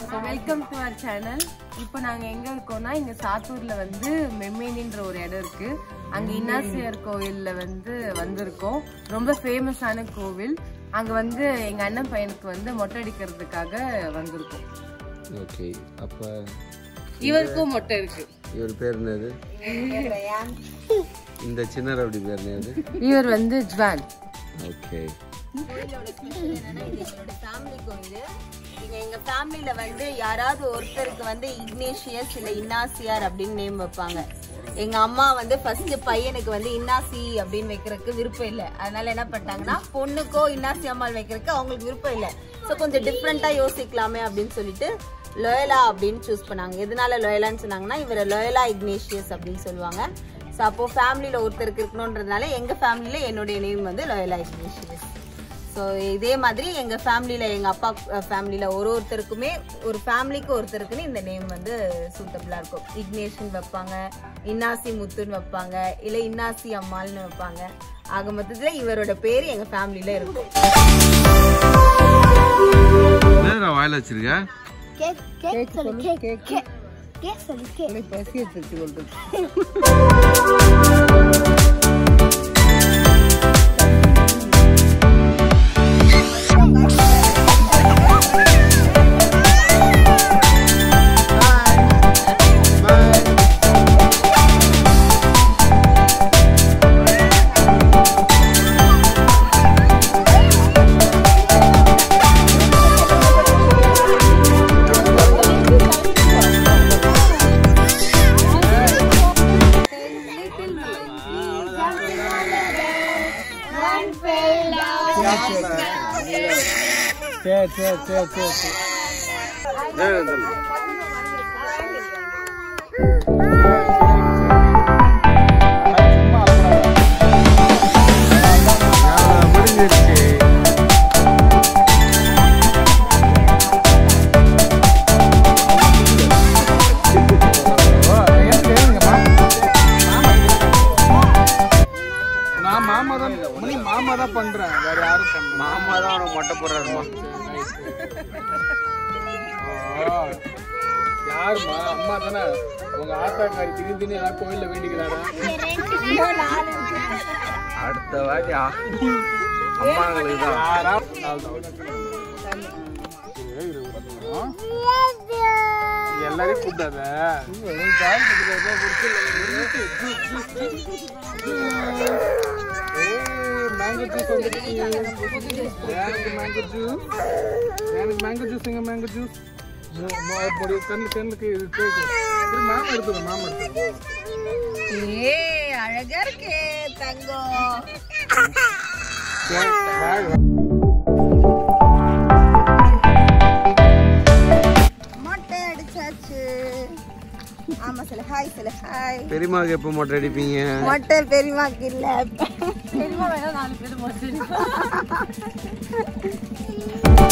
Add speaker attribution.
Speaker 1: Welcome to our channel இப்போ நாங்க எங்க இருக்கோம்னா இங்க சாத்தூர்ல வந்து மெம்மேனின்ற ஒரு இடம் இருக்கு அங்க இன்னாசியார் கோவில்ல வந்து வந்திருக்கோம் ரொம்ப ஃபேமஸான கோவில் அங்க வந்து எங்க அண்ணன் பையனுக்கு வந்து மொட்டை அடிக்கிறதுக்காக வந்திருக்கோம்
Speaker 2: ஓகே அப்போ
Speaker 1: இவருக்கும் மொட்டை இருக்கு
Speaker 2: இவர் பேர் என்னது இந்த சின்ன ரவுடி பேர் என்னது
Speaker 1: இவர் வந்து ஜ்வான்
Speaker 2: ஓகே
Speaker 3: எங்களோட ஃபேமிலி கோயில் இங்க எங்க ஃபேமிலில வந்து யாராவது ஒருத்தருக்கு வந்து இக்னேஷியஸ் இல்ல இன்னாசியார் அப்படின்னு நேம் வைப்பாங்க எங்க அம்மா வந்து ஃபர்ஸ்ட் பையனுக்கு வந்து இன்னாசி அப்படின்னு வைக்கிறதுக்கு விருப்பம் இல்லை அதனால என்ன பண்ணிட்டாங்கன்னா பொண்ணுக்கோ இன்னாசி அம்மாள் வைக்கிறதுக்கு அவங்களுக்கு விருப்பம் இல்லை ஸோ கொஞ்சம் டிஃப்ரெண்டா யோசிக்கலாமே அப்படின்னு சொல்லிட்டு லோயலா அப்படின்னு சூஸ் பண்ணாங்க எதனால லோயலான்னு சொன்னாங்கன்னா இவரை லோயலா இக்னேஷியஸ் அப்படின்னு சொல்லுவாங்க ஸோ அப்போ ஃபேமிலியில ஒருத்தருக்கு இருக்கணுன்றதுனால எங்க ஃபேமிலியில என்னுடைய நேம் வந்து லோயலா இக்னேஷியஸ் ஸோ இதே மாதிரி எங்க ஃபேமிலியில எங்க அப்பா ஃபேமிலியில ஒரு ஒருத்தருக்குமே ஒரு ஃபேமிலிக்கு ஒருத்தருக்குன்னு இந்த நேம் வந்து சூட்டபிளா இருக்கும் இக்னேஷன் வைப்பாங்க இன்னாசி முத்துன்னு வைப்பாங்க இல்ல இன்னாசி அம்மாள்னு வைப்பாங்க ஆக மொத்தத்துல இவரோட பேர் எங்க ஃபேமிலியில இருக்கும்
Speaker 2: என்னடா வாயில் வச்சிருக்க
Speaker 3: கேக் கேக் சொல்லு கேக் கேக் கேக் சொல்லு கேக்
Speaker 1: பசி எடுத்துட்டு
Speaker 2: முடிஞ்சிருச்சு
Speaker 4: நான் மாமா தான் மணி மாமா தான் பண்றேன் வேற யாரும் பண்ண
Speaker 2: மாமா தான் அவனுக்கு மொட்டை போடுறாருமா
Speaker 4: யாருமா அம்மா தானே உங்க ஆத்தாக்காரி திடீர் திடீர்னு எல்லாம் கோயில்ல வேண்டிக்கிறாரா
Speaker 2: அடுத்த வாட்டி ஆ- அம்மாங்களுக்கு தான்
Speaker 4: யாரா ஏய், இரு, ஒரு நிமிஷம். எல்லாரையும் கூப்பிடாத மேங்கோ ஜூஸ் வந்துருச்சு எனக்கு மேங்கோ ஜூஸ் எனக்கு மேங்கோ ஜூஸ் எங்க மேங்கோ ஜூஸ் கண்ணு கண்ணுக்கு இது கேக்கு இது மாமா எடுத்துரு மாமா எடுத்துரு
Speaker 3: ஏ அழகா இருக்கே தங்கம்
Speaker 4: வாய்
Speaker 3: மொட்டை அடிச்சாச்சு ஆமா சொல்லு ஹாய் சொல்லு ஹாய்
Speaker 2: பெரியம்மாவுக்கு எப்போ மொட்டை அடிப்பீங்க
Speaker 3: மொட்டை பெரியமாக்கு இல்ல
Speaker 1: பெரியமா வேணா நாலு பேர் மொட்டை அடிப்போம்.